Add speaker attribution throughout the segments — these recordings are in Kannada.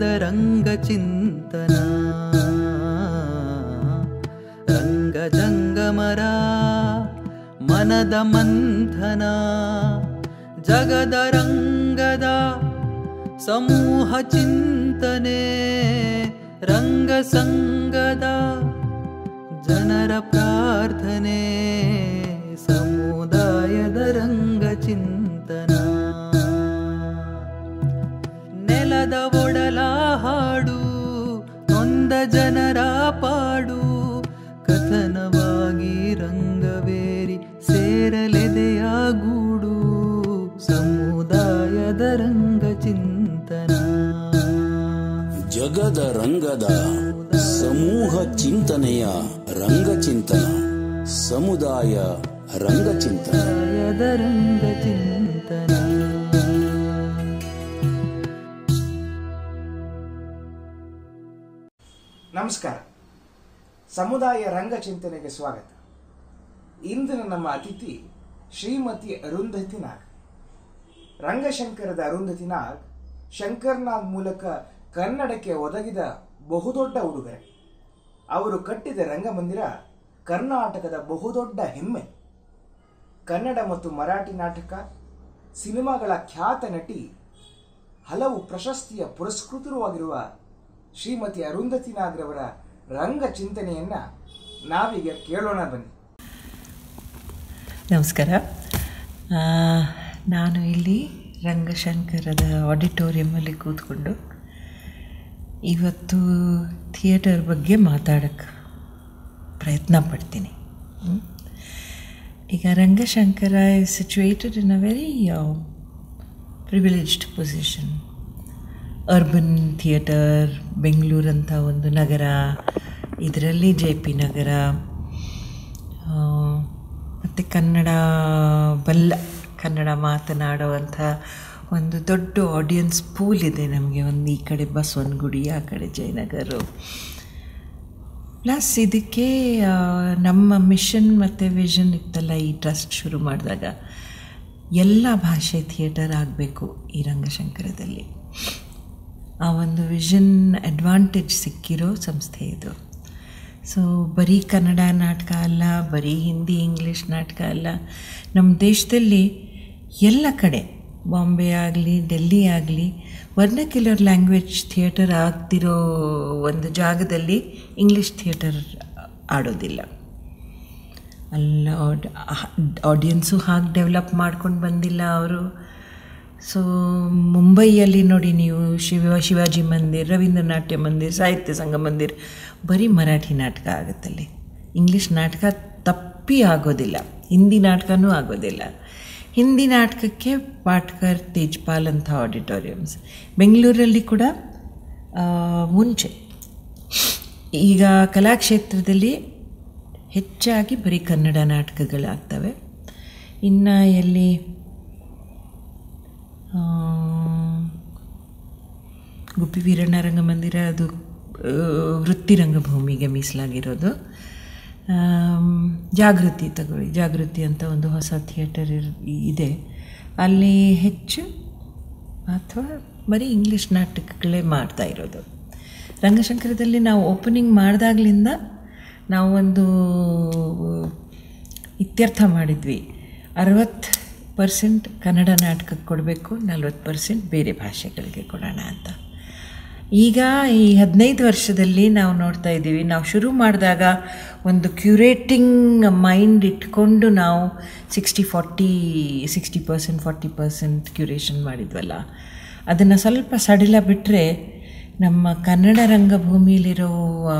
Speaker 1: ರಂಗಚಿಂತನ ರಂಗಜಂಗಮರ ಮನದ ಮಂಥನ ಜಗದ ರಂಗದ ಸಮೂಹ ಚಿಂತನೆ ರಂಗ ಸಂಗದ ಜನರ ಪ್ರಾರ್ಥನೆ ಸಮುದಾಯದ ರಂಗ ಚಿಂತನ ನೆಲದ ಒಡಲ ಹಾಡು ನೊಂದ ಜನರ ಪಾಡು ಕಥನವಾಗಿ ರಂಗವೇರಿ ಸೇರಲೆದೆಯ ಗೂಡು ಸಮುದಾಯದ ರಂಗ ಚಿಂತನ
Speaker 2: ಜಗದ ರಂಗದ ಸಮೂಹ ಚಿಂತನೆಯ ರಂಗಚಿಂತನ ಸಮುದಾಯ ರಂಗಚಿಂತನ
Speaker 1: ಸಮುದಾಯದ ರಂಗ ಚಿಂತನ
Speaker 3: ನಮಸ್ಕಾರ ಸಮುದಾಯ ರಂಗ ಚಿಂತನೆಗೆ ಸ್ವಾಗತ ಇಂದಿನ ನಮ್ಮ ಅತಿಥಿ ಶ್ರೀಮತಿ ಅರುಂಧತಿ ನಾಗ್ ರಂಗಶಂಕರದ ಅರುಂಧತಿ ನಾಗ್ ಶಂಕರ್ನಾಗ್ ಮೂಲಕ ಕನ್ನಡಕ್ಕೆ ಒದಗಿದ ಬಹುದೊಡ್ಡ ಉಡುಗೊರೆ ಅವರು ಕಟ್ಟಿದ ರಂಗಮಂದಿರ ಕರ್ನಾಟಕದ ಬಹುದೊಡ್ಡ ಹೆಮ್ಮೆ ಕನ್ನಡ ಮತ್ತು ಮರಾಠಿ ನಾಟಕ ಸಿನಿಮಾಗಳ ಖ್ಯಾತ ನಟಿ ಹಲವು ಪ್ರಶಸ್ತಿಯ ಪುರಸ್ಕೃತರೂ ಆಗಿರುವ ಶ್ರೀಮತಿ ಅರುಂಧತಿ ನಾಗ್ರವರ ರಂಗ ಚಿಂತನೆಯನ್ನ ನಾವೀಗ ಕೇಳೋಣ ಬನ್ನಿ
Speaker 4: ನಮಸ್ಕಾರ ಆ, ನಾನು ಇಲ್ಲಿ ರಂಗಶಂಕರದ ಆಡಿಟೋರಿಯಮಲ್ಲಿ ಕೂತ್ಕೊಂಡು ಇವತ್ತು ಥಿಯೇಟರ್ ಬಗ್ಗೆ ಮಾತಾಡೋಕ್ಕೆ ಪ್ರಯತ್ನ ಪಡ್ತೀನಿ ಹ್ಮ್? ಈಗ Ranga Shankara is situated in a very privileged position urban theatre ಬೆಂಗಳೂರಂಥ ಒಂದು ನಗರ ಇದರಲ್ಲಿ ಜೆ ಪಿ ನಗರ ಮತ್ತು ಕನ್ನಡ ಬಲ್ಲ ಕನ್ನಡ ಮಾತನಾಡುವಂಥ ಒಂದು ದೊಡ್ಡ ಆಡಿಯನ್ಸ್ ಪೂಲ್ ಇದೆ ನಮಗೆ ಒಂದು ಈ ಕಡೆ ಬಸವನಗುಡಿ ಆ ಕಡೆ ಜಯನಗರ ಪ್ಲಸ್ ಇದಕ್ಕೆ ಆ, ನಮ್ಮ ಮಿಷನ್ ಮತ್ತು ವಿಷನ್ ಇತ್ತಲ್ಲ ಈ ಟ್ರಸ್ಟ್ ಶುರು ಮಾಡಿದಾಗ ಎಲ್ಲ ಭಾಷೆ ಥಿಯೇಟರ್ ಆಗಬೇಕು ಈ ರಂಗಶಂಕರದಲ್ಲಿ ಆ ಒಂದು ವಿಷನ್ ಅಡ್ವಾಂಟೇಜ್ ಸಿಕ್ಕಿರೋ ಸಂಸ್ಥೆ ಇದು ಸೊ ಬರೀ ಕನ್ನಡ ನಾಟಕ ಅಲ್ಲ ಬರೀ ಹಿಂದಿ ಇಂಗ್ಲೀಷ್ ನಾಟಕ ಅಲ್ಲ ನಮ್ಮ ದೇಶದಲ್ಲಿ ಎಲ್ಲ ಕಡೆ ಬಾಂಬೆ ಆಗಲಿ ಡೆಲ್ಲಿ ಆಗಲಿ ವರ್ನಕ್ಯುಲರ್ ಲ್ಯಾಂಗ್ವೇಜ್ ಥಿಯೇಟರ್ ಆಗ್ತಿರೋ ಒಂದು ಜಾಗದಲ್ಲಿ ಇಂಗ್ಲೀಷ್ ಥಿಯೇಟರ್ ಆಡೋದಿಲ್ಲ ಅಲ್ಲ ಆಡಿಯನ್ಸು ಹಾಗೆ ಡೆವಲಪ್ ಮಾಡ್ಕೊಂಡು ಬಂದಿಲ್ಲ ಅವರು ಸೊ ಮುಂಬೈಯಲ್ಲಿ ನೋಡಿ ನೀವು ಶಿವ ಶಿವಾಜಿ ಮಂದಿರ್ ರವೀಂದ್ರ ನಾಟ್ಯ ಮಂದಿರ್ ಸಾಹಿತ್ಯ ಸಂಘ ಮಂದಿರ್ ಬರೀ ಮರಾಠಿ ನಾಟಕ ಆಗುತ್ತಲ್ಲಿ ಇಂಗ್ಲೀಷ್ ನಾಟಕ ತಪ್ಪಿ ಆಗೋದಿಲ್ಲ ಹಿಂದಿ ನಾಟಕನೂ ಆಗೋದಿಲ್ಲ ಹಿಂದಿ ನಾಟಕಕ್ಕೆ ಪಾಟ್ಕರ್ ತೇಜ್ಪಾಲ್ ಅಂಥ ಆಡಿಟೋರಿಯಮ್ಸ್ ಬೆಂಗಳೂರಲ್ಲಿ ಕೂಡ ಆ, ಮುಂಚೆ ಈಗ ಕಲಾಕ್ಷೇತ್ರದಲ್ಲಿ ಹೆಚ್ಚಾಗಿ ಬರೀ ಕನ್ನಡ ನಾಟಕಗಳಾಗ್ತವೆ ಇನ್ನು ಎಲ್ಲಿ ಆ, ಗುಬ್ಬಿ ವೀರಣ್ಣ ರಂಗಮಂದಿರ ಅದು ಆ, ವೃತ್ತಿ ರಂಗಭೂಮಿಗೆ ಮೀಸಲಾಗಿರೋದು ಆಮ್, ಜಾಗೃತಿ ತಗೊಳ್ಳಿ ಜಾಗೃತಿ ಅಂತ ಒಂದು ಹೊಸ ಥಿಯೇಟರ್ ಇರ್ ಇದೆ ಅಲ್ಲಿ ಹೆಚ್ಚು ಅಥವಾ ಬರೀ ಇಂಗ್ಲೀಷ್ ನಾಟಕಗಳೇ ಮಾಡ್ತಾ ಇರೋದು ರಂಗಶಂಕರದಲ್ಲಿ ನಾವು ಓಪನಿಂಗ್ ಮಾಡಿದಾಗಲಿಂದ ನಾವು ಒಂದು ಇತ್ಯರ್ಥ ಮಾಡಿದ್ವಿ ಅರವತ್ತು ಪರ್ಸೆಂಟ್ ಕನ್ನಡ ನಾಟಕಕ್ಕೆ ಕೊಡಬೇಕು ನಲ್ವತ್ತು ಪರ್ಸೆಂಟ್ ಬೇರೆ ಭಾಷೆಗಳಿಗೆ ಕೊಡೋಣ ಅಂತ ಈಗ ಈ ಹದಿನೈದು ವರ್ಷದಲ್ಲಿ ನಾವು ನೋಡ್ತಾ ಇದ್ದೀವಿ ನಾವು ಶುರು ಮಾಡಿದಾಗ ಒಂದು ಕ್ಯೂರೇಟಿಂಗ್ ಮೈಂಡ್ ಇಟ್ಕೊಂಡು ನಾವು sixty forty sixty percent forty percent curation ಮಾಡಿದ್ವಲ್ಲ ಅದನ್ನು ಸ್ವಲ್ಪ ಸಡಿಲ ಬಿಟ್ಟರೆ ನಮ್ಮ ಕನ್ನಡ ರಂಗಭೂಮಿಲಿರೋ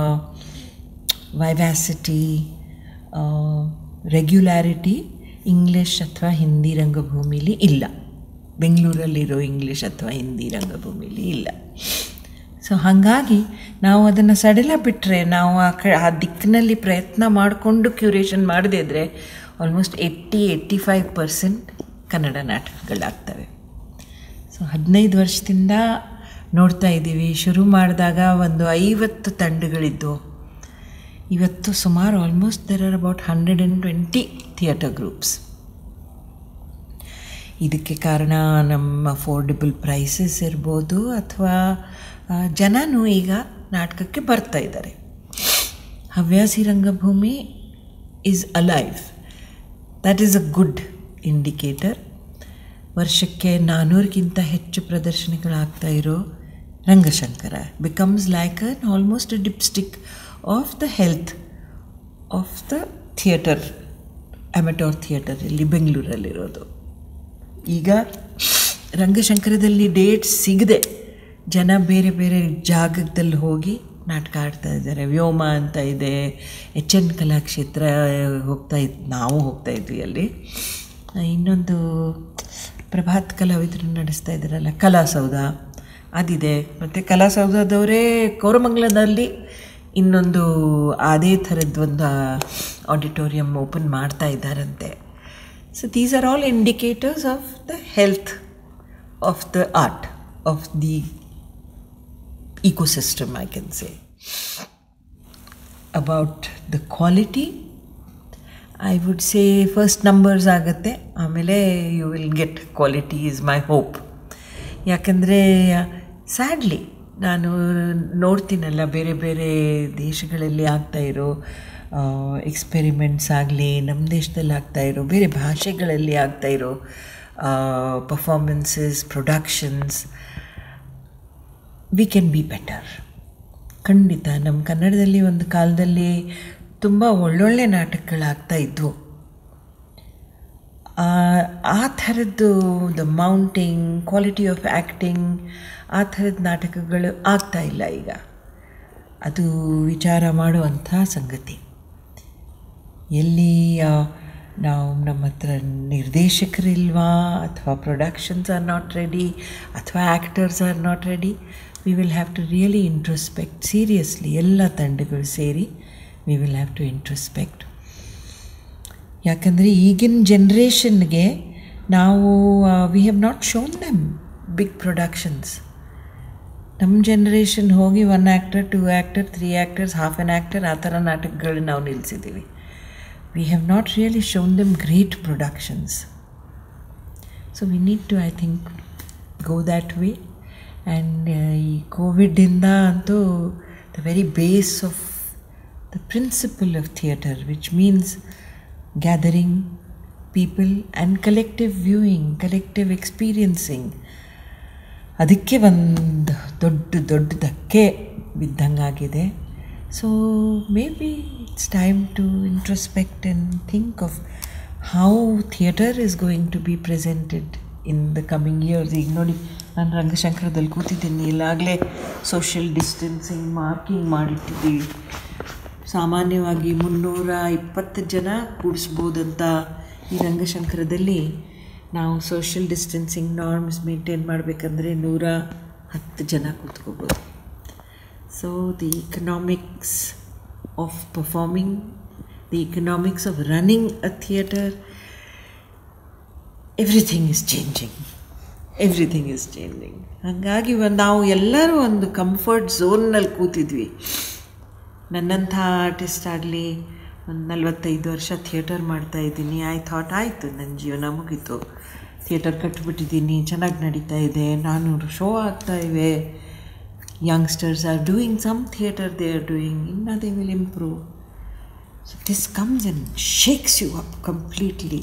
Speaker 4: ವೈವ್ಯಾಸಿಟಿ ರೆಗ್ಯುಲಾರಿಟಿ ಇಂಗ್ಲೀಷ್ ಅಥವಾ ಹಿಂದಿ ರಂಗಭೂಮಿಲಿ ಇಲ್ಲ ಬೆಂಗಳೂರಲ್ಲಿರೋ ಇಂಗ್ಲೀಷ್ ಅಥವಾ ಹಿಂದಿ ರಂಗಭೂಮಿಲಿ ಇಲ್ಲ ಸೊ ಹಾಗಾಗಿ ನಾವು ಅದನ್ನು ಸಡಿಲ ಬಿಟ್ಟರೆ ನಾವು ಆ ಕ ಆ ದಿಕ್ಕಿನಲ್ಲಿ ಪ್ರಯತ್ನ ಮಾಡಿಕೊಂಡು ಕ್ಯೂರೇಷನ್ ಮಾಡದೇ ಇದ್ದರೆ almost eighty eighty five percent Kannada ನಾಟಕಗಳಾಗ್ತವೆ ಸೊ ಹದಿನೈದು ವರ್ಷದಿಂದ ನೋಡ್ತಾ ಇದ್ದೀವಿ ಶುರು ಮಾಡಿದಾಗ ಒಂದು ಐವತ್ತು ತಂಡಗಳಿದ್ದು ಇವತ್ತು ಸುಮಾರು almost there are about hundred and twenty theatre groups ಇದಕ್ಕೆ ಕಾರಣ ನಮ್ಮ ಅಫೋರ್ಡೆಬಲ್ ಪ್ರೈಸಸ್ ಇರ್ಬೋದು ಅಥವಾ ಆ, ಜನನೂ ಈಗ ನಾಟಕಕ್ಕೆ ಬರ್ತಾ ಇದ್ದಾರೆ ಹವ್ಯಾಸಿ ರಂಗಭೂಮಿ is alive that is a good indicator ವರ್ಷಕ್ಕೆ ನಾನ್ನೂರಕ್ಕಿಂತ ಹೆಚ್ಚು ಪ್ರದರ್ಶನಗಳಾಗ್ತಾ ಇರೋ Ranga Shankara becomes like an almost a dipstick of the health of the theatre amateur theatre ಇಲ್ಲಿ ಬೆಂಗಳೂರಲ್ಲಿರೋದು ಈಗ ರಂಗಶಂಕರದಲ್ಲಿ ಡೇಟ್ಸ್ ಸಿಗದೆ ಜನ ಬೇರೆ ಬೇರೆ ಜಾಗದಲ್ಲಿ ಹೋಗಿ ನಾಟಕ ಆಡ್ತಾ ಇದ್ದಾರೆ ವ್ಯೋಮ ಅಂತ ಇದೆ ಎಚ್ ಎನ್ ಕಲಾಕ್ಷೇತ್ರ ಹೋಗ್ತಾ ಇದ್ ನಾವು ಹೋಗ್ತಾ ಇದ್ವಿ ಅಲ್ಲಿ ಇನ್ನೊಂದು ಪ್ರಭಾತ್ ಕಲಾವಿದರು ನಡೆಸ್ತಾ ಇದ್ದಾರಲ್ಲ ಕಲಾಸೌಧ ಅದಿದೆ ಮತ್ತು ಕಲಾಸೌಧದವರೇ ಕೋರಮಂಗಲದಲ್ಲಿ ಇನ್ನೊಂದು ಅದೇ ಥರದ್ದೊಂದು ಆಡಿಟೋರಿಯಂ ಓಪನ್ ಮಾಡ್ತಾ ಇದ್ದಾರಂತೆ so these are all indicators of the health of the art of the ecosystem, I can say. About the quality, I would say first numbers ಆಗುತ್ತೆ ಆಮೇಲೆ you will get quality is my hope ಯಾಕಂದರೆ ಸ್ಯಾಡ್ಲಿ ನಾನು ನೋಡ್ತೀನಲ್ಲ ಬೇರೆ ಬೇರೆ ದೇಶಗಳಲ್ಲಿ ಆಗ್ತಾ ಇರೋ ಎಕ್ಸ್ಪೆರಿಮೆಂಟ್ಸ್ ಆಗಲಿ ನಮ್ಮ ದೇಶದಲ್ಲಿ ಆಗ್ತಾ ಇರೋ ಬೇರೆ ಭಾಷೆಗಳಲ್ಲಿ ಆಗ್ತಾ ಇರೋ performances productions we can be better ಖಂಡಿತ ನಮ್ಮ ಕನ್ನಡದಲ್ಲಿ ಒಂದು ಕಾಲದಲ್ಲಿ ತುಂಬ ಒಳ್ಳೊಳ್ಳೆ ನಾಟಕಗಳಾಗ್ತಾ ಇದ್ವು ಆ- ಆ ಥರದ್ದು the mounting quality of acting ಆ ಥರದ ನಾಟಕಗಳು ಆಗ್ತಾ ಇಲ್ಲ ಈಗ ಅದು ವಿಚಾರ ಮಾಡುವಂಥ ಸಂಗತಿ ಎಲ್ಲಿ ಆ, ನಾವು ನಮ್ಮ ಹತ್ರ ನಿರ್ದೇಶಕರಿಲ್ವಾ ಅಥವಾ ಪ್ರೊಡಕ್ಷನ್ಸ್ ಆರ್ ನಾಟ್ ರೆಡಿ ಅಥವಾ actors are not ready we will have to really introspect seriously ಎಲ್ಲ ತಂಡಗಳು ಸೇರಿ we will have to introspect ಯಾಕಂದರೆ ಈಗಿನ ಜನ್ರೇಷನ್ಗೆ ನಾವು we have not shown them big productions ನಮ್ಮ ಜನ್ರೇಷನ್ ಹೋಗಿ one actor two actor three actors half an actor ಆ ಥರ ನಾಟಕಗಳು ನಾವು ನಿಲ್ಲಿಸಿದ್ದೀವಿ we have not really shown them great productions so we need to I think go that way and ಈ ಕೋವಿಡ್ಡಿಂದ ಅಂತೂ the very base of the principle of theatre which means gathering people and collective viewing collective experiencing ಅದಕ್ಕೆ ಒಂದು ದೊಡ್ಡ ದೊಡ್ಡ ಧಕ್ಕೆ ಬಿದ್ದಂಗಾಗಿದೆ so maybe it's time to introspect and think of how theatre is going to be presented in the coming years ಈಗ ನೋಡಿ ನಾನು ರಂಗಶಂಕರದಲ್ಲಿ ಕೂತಿದ್ದೀನಿ ಇಲ್ಲಾಗಲೇ ಸೋಷಿಯಲ್ ಡಿಸ್ಟೆನ್ಸಿಂಗ್ ಮಾರ್ಕಿಂಗ್ ಮಾಡಿಟ್ಟಿದ್ದೀವಿ ಸಾಮಾನ್ಯವಾಗಿ ಮುನ್ನೂರ ಇಪ್ಪತ್ತು ಜನ ಕೂಡಿಸ್ಬೋದಂತ ಈ ರಂಗಶಂಕರದಲ್ಲಿ ನಾವು ಸೋಷಿಯಲ್ ಡಿಸ್ಟೆನ್ಸಿಂಗ್ ನಾರ್ಮ್ಸ್ ಮೇಂಟೈನ್ ಮಾಡಬೇಕಂದ್ರೆ ನೂರ ಹತ್ತು ಜನ ಕೂತ್ಕೋಬೋದು so the economics of performing the economics of running a theatre everything is changing everything is changing ಹಾಗಾಗಿ ಒಂದು ನಾವು ಎಲ್ಲರೂ ಒಂದು ಕಂಫರ್ಟ್ ಝೋನ್ನಲ್ಲಿ ಕೂತಿದ್ವಿ ನನ್ನಂಥ ಆರ್ಟಿಸ್ಟ್ ಆಗಲಿ ಒಂದು ನಲವತ್ತೈದು ವರ್ಷ ಥಿಯೇಟರ್ ಮಾಡ್ತಾಯಿದ್ದೀನಿ ಐ ಥಾಟ್ ಆಯಿತು ನನ್ನ ಜೀವನ ಮುಗೀತು ಥಿಯೇಟರ್ ಕಟ್ಟಿಬಿಟ್ಟಿದ್ದೀನಿ ಚೆನ್ನಾಗಿ ನಡೀತಾ ಇದೆ ನಾನ್ನೂರು ಶೋ ಆಗ್ತಾ ಇವೆ youngsters are doing some theatre they are doing ಇನ್ನು they will improve so this comes and shakes you up completely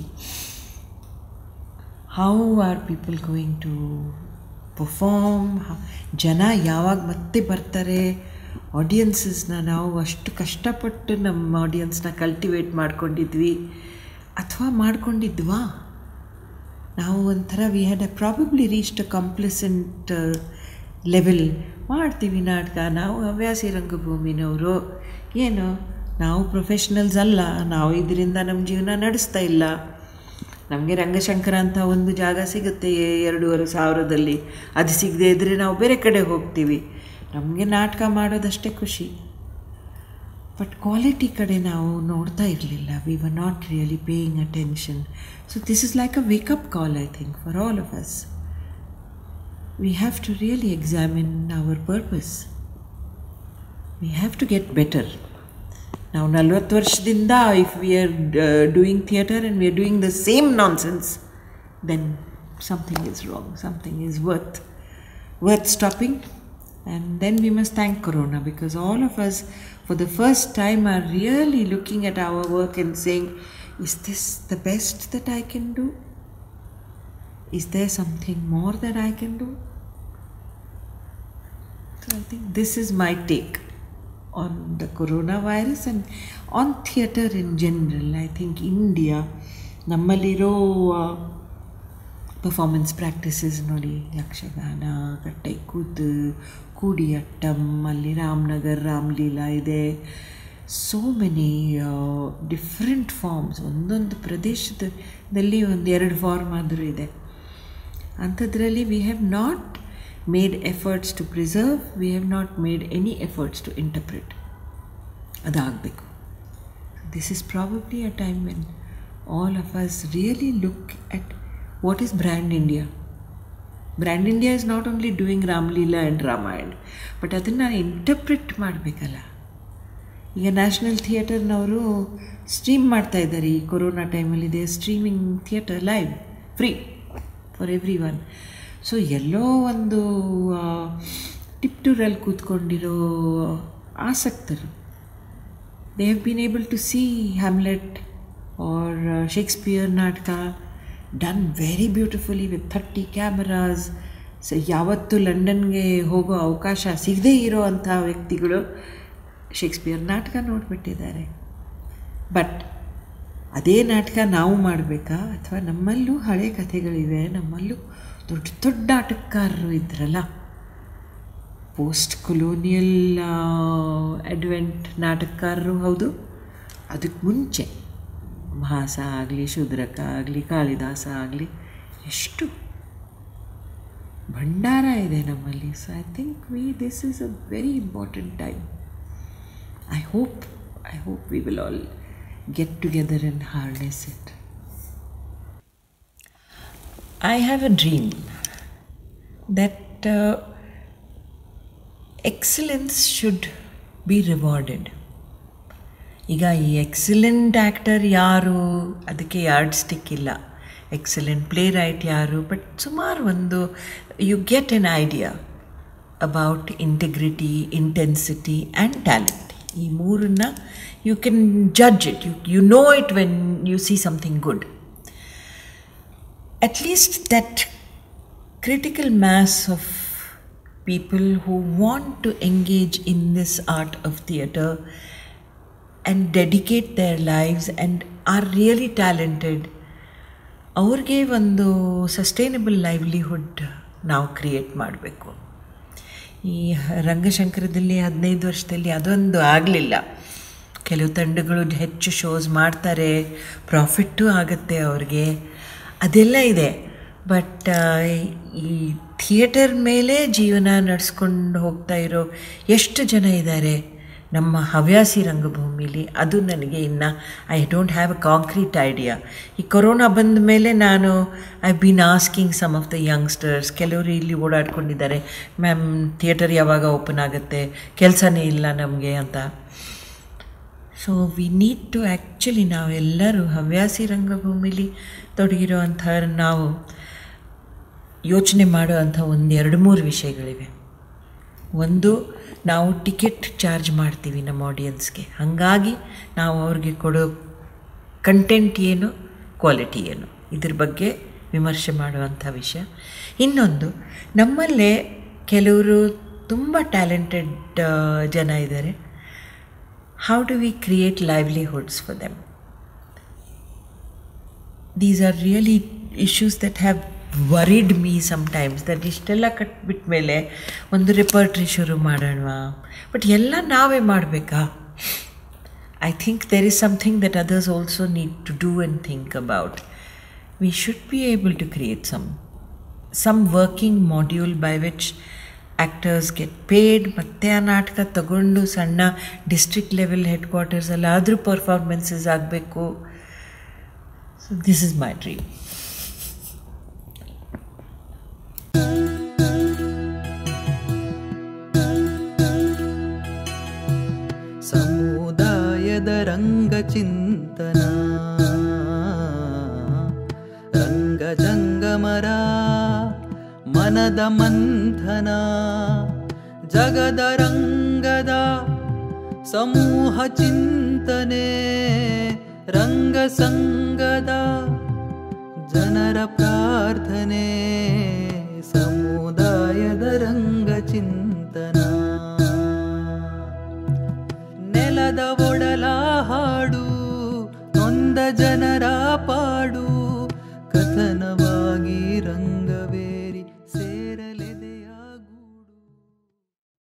Speaker 4: how are people going to perform ಜನ ಯಾವಾಗ ಮತ್ತೆ ಬರ್ತಾರೆ ಆಡಿಯನ್ಸಸ್ನ ನಾವು ಅಷ್ಟು ಕಷ್ಟಪಟ್ಟು ನಮ್ಮ ಆಡಿಯನ್ಸ್ನ ಕಲ್ಟಿವೇಟ್ ಮಾಡ್ಕೊಂಡಿದ್ವಿ ಅಥವಾ ಮಾಡ್ಕೊಂಡಿದ್ವಾ ನಾವು ಒಂಥರ we had a probably reached a complacent level ಮಾಡ್ತೀವಿ ನಾಟಕ ನಾವು ಹವ್ಯಾಸಿ ರಂಗಭೂಮಿನವರು ಏನು ನಾವು ಪ್ರೊಫೆಷ್ನಲ್ಸ್ ಅಲ್ಲ ನಾವು ಇದರಿಂದ ನಮ್ಮ ಜೀವನ ನಡೆಸ್ತಾ ಇಲ್ಲ ನಮಗೆ ರಂಗಶಂಕರ ಅಂತ ಒಂದು ಜಾಗ ಸಿಗುತ್ತೆ ಎರಡೂವರೆ ಸಾವಿರದಲ್ಲಿ ಅದು ಸಿಗದೆ ಇದ್ದರೆ ನಾವು ಬೇರೆ ಕಡೆ ಹೋಗ್ತೀವಿ ನಮಗೆ ನಾಟಕ ಮಾಡೋದಷ್ಟೇ ಖುಷಿ ಬಟ್ ಕ್ವಾಲಿಟಿ ಕಡೆ ನಾವು ನೋಡ್ತಾ ಇರಲಿಲ್ಲ we were not really paying attention so this is like a wake up call I think for all of us we have to really examine our purpose we have to get better ನಾವು ನಲ್ವತ್ತು ವರ್ಷದಿಂದ if we are doing theatre and we are doing the same nonsense then something is wrong something is worth worth stopping And then we must thank Corona because all of us, for the first time, are really looking at our work and saying, is this the best that I can do? Is there something more that I can do? So I think this is my take on the coronavirus and on theatre in general. I think India, ನಮ್ಮಲ್ಲಿರೋ ಪರ್ಫಾರ್ಮೆನ್ಸ್ ಪ್ರಾಕ್ಟೀಸಸ್ ನೋಡಿ ಯಕ್ಷಗಾನ ಕಟ್ಟೆ ಕೂತು ಕೂಡಿಯಟ್ಟಂ ಅಲ್ಲಿ ರಾಮನಗರ್ ರಾಮಲೀಲಾ ಇದೆ ಸೋ ಮೆನಿ ಡಿಫ್ರೆಂಟ್ ಫಾರ್ಮ್ಸ್ ಒಂದೊಂದು ಪ್ರದೇಶದಲ್ಲಿ ಒಂದು ಎರಡು ಫಾರ್ಮ್ ಆದರೂ ಇದೆ ಅಂಥದ್ರಲ್ಲಿ we have not made efforts to preserve we have not made any efforts to interpret ಅದಾಗಬೇಕು this is probably a time when all of us really look at what is brand India brand India is not only doing Ramleela and Ramayan but ಅದನ್ನು ಇಂಟರ್ಪ್ರಿಟ್ ಮಾಡಬೇಕಲ್ಲ ಈಗ ನ್ಯಾಷನಲ್ ಥಿಯೇಟರ್ನವರು ಸ್ಟ್ರೀಮ್ ಮಾಡ್ತಾ ಇದ್ದಾರೆ ಈ ಕೊರೋನಾ ಟೈಮಲ್ಲಿ ಇದೆ streaming theatre live free for everyone so ಎಲ್ಲೋ ಒಂದು ಟಿಪ್ಟೂರಲ್ಲಿ ಕೂತ್ಕೊಂಡಿರೋ ಆಸಕ್ತರು they have been able to see Hamlet or Shakespeare ನಾಟಕ done very beautifully with thirty cameras so ಯಾವತ್ತೂ ಲಂಡನ್ಗೆ ಹೋಗೋ ಅವಕಾಶ ಸಿಗದೇ ಇರೋ ಅಂಥ ವ್ಯಕ್ತಿಗಳು ಶೇಕ್ಸ್ಪಿಯರ್ ನಾಟಕ ನೋಡಿಬಿಟ್ಟಿದ್ದಾರೆ ಬಟ್ ಅದೇ ನಾಟಕ ನಾವು ಮಾಡಬೇಕಾ ಅಥವಾ ನಮ್ಮಲ್ಲೂ ಹಳೆ ಕಥೆಗಳಿವೆ ನಮ್ಮಲ್ಲೂ ದೊಡ್ಡ ದೊಡ್ಡ ಆಟಗಾರರು ಇದ್ರಲ್ಲ ಪೋಸ್ಟ್ ಕೊಲೋನಿಯಲ್ ಅಡ್ವೆಂಟ್ ನಾಟಕಕಾರರು ಹೌದು ಅದಕ್ಕೆ ಮುಂಚೆ ಭಾಸ ಆಗಲಿ ಶೂದ್ರಕ ಆಗಲಿ ಕಾಳಿದಾಸ ಆಗಲಿ ಎಷ್ಟು ಭಂಡಾರ ಇದೆ ನಮ್ಮಲ್ಲಿ so I think we this is a very important time I hope I hope we will all get together and harness it. I have a dream that uh, excellence should be rewarded. ಈಗ ಈ ಎಕ್ಸಲೆಂಟ್ ಆ್ಯಕ್ಟರ್ ಯಾರು ಅದಕ್ಕೆ ಯಾರ್ಡ್ ಸ್ಟಿಕ್ ಇಲ್ಲ ಎಕ್ಸಲೆಂಟ್ ಪ್ಲೇ ರೈಟ್ ಯಾರು ಬಟ್ ಸುಮಾರು ಒಂದು you get an idea about integrity intensity and talent ಈ ಮೂರನ್ನ you can judge it you you know it when you see something good at least that critical mass of people who want to engage in this art of theatre and dedicate their lives and are really talented ಅವ್ರಿಗೆ ಒಂದು ಸಸ್ಟೈನಬಲ್ ಲೈವ್ಲಿಹುಡ್ ನಾವು ಕ್ರಿಯೇಟ್ ಮಾಡಬೇಕು ಈ ರಂಗಶಂಕರದಲ್ಲಿ ಹದಿನೈದು ವರ್ಷದಲ್ಲಿ ಅದೊಂದು ಆಗಲಿಲ್ಲ ಕೆಲವು ತಂಡಗಳು ಹೆಚ್ಚು ಶೋಸ್ ಮಾಡ್ತಾರೆ ಪ್ರಾಫಿಟ್ಟು ಆಗುತ್ತೆ ಅವ್ರಿಗೆ ಅದೆಲ್ಲ ಇದೆ ಬಟ್ ಈ ಥಿಯೇಟರ್ ಮೇಲೆ ಜೀವನ ನಡೆಸ್ಕೊಂಡು ಹೋಗ್ತಾ ಇರೋ ಎಷ್ಟು ಜನ ಇದ್ದಾರೆ ನಮ್ಮ ಹವ್ಯಾಸಿ ರಂಗಭೂಮಿಲಿ ಅದು ನನಗೆ ಇನ್ನು I don't have a concrete idea ಈ ಕೊರೋನಾ ಬಂದ ಮೇಲೆ ನಾನು I been asking some of the youngsters ಕೆಲವರು ಇಲ್ಲಿ ಓಡಾಡ್ಕೊಂಡಿದ್ದಾರೆ ಮ್ಯಾಮ್ ಥಿಯೇಟರ್ ಯಾವಾಗ ಓಪನ್ ಆಗುತ್ತೆ ಕೆಲಸನೇ ಇಲ್ಲ ನಮಗೆ ಅಂತ so we need to actually ನಾವೆಲ್ಲರೂ ಹವ್ಯಾಸಿ ರಂಗಭೂಮಿಲಿ ತೊಡಗಿರುವಂಥ ನಾವು ಯೋಚನೆ ಮಾಡುವಂಥ ಒಂದು ಎರಡು ಮೂರು ವಿಷಯಗಳಿವೆ ಒಂದು ನಾವು ಟಿಕೆಟ್ ಚಾರ್ಜ್ ಮಾಡ್ತೀವಿ ನಮ್ಮ ಆಡಿಯನ್ಸ್ಗೆ ಹಾಗಾಗಿ ನಾವು ಅವ್ರಿಗೆ ಕೊಡೋ ಕಂಟೆಂಟ್ ಏನು ಕ್ವಾಲಿಟಿ ಏನು ಇದ್ರ ಬಗ್ಗೆ ವಿಮರ್ಶೆ ಮಾಡುವಂಥ ವಿಷಯ ಇನ್ನೊಂದು ನಮ್ಮಲ್ಲೇ ಕೆಲವರು ತುಂಬ ಟ್ಯಾಲೆಂಟೆಡ್ ಜನ ಇದ್ದಾರೆ how do we create livelihoods for them? These are really issues that have worried me sometimes that ಇಷ್ಟೆಲ್ಲ ಕಟ್ಬಿಟ್ಟ ಮೇಲೆ ಒಂದು ರಿಪರ್ಟ್ರಿ ಶುರು ಮಾಡೋಣ ಬಟ್ ಎಲ್ಲ ನಾವೇ ಮಾಡಬೇಕಾ I think there is something that others also need to do and think about we should be able to create some some working module by which actors get paid ಮತ್ತೆ ಆ ನಾಟಕ ತಗೊಂಡು ಸಣ್ಣ ಡಿಸ್ಟ್ರಿಕ್ಟ್ ಲೆವೆಲ್ ಹೆಡ್ ಕ್ವಾರ್ಟರ್ಸಲ್ಲಾದರೂ ಪರ್ಫಾರ್ಮೆನ್ಸಸ್ ಆಗಬೇಕು so this is my dream
Speaker 1: ಸಮುದಾಯದ ರಂಗಚಿಂತನ ರಂಗಜಂಗಮರ ಮನದ ಮಂಥನ ಜಗದ ರಂಗದ ಸಮೂಹ ಚಿಂತನೆ ರಂಗ ಸಂಗದ ಜನರ ಪ್ರಾರ್ಥನೆ ಸಮುದಾಯದ ರಂಗ ಚಿಂತನ ನೆಲದ ಒಡಲ ಹಾಡು ನೊಂದ ಜನ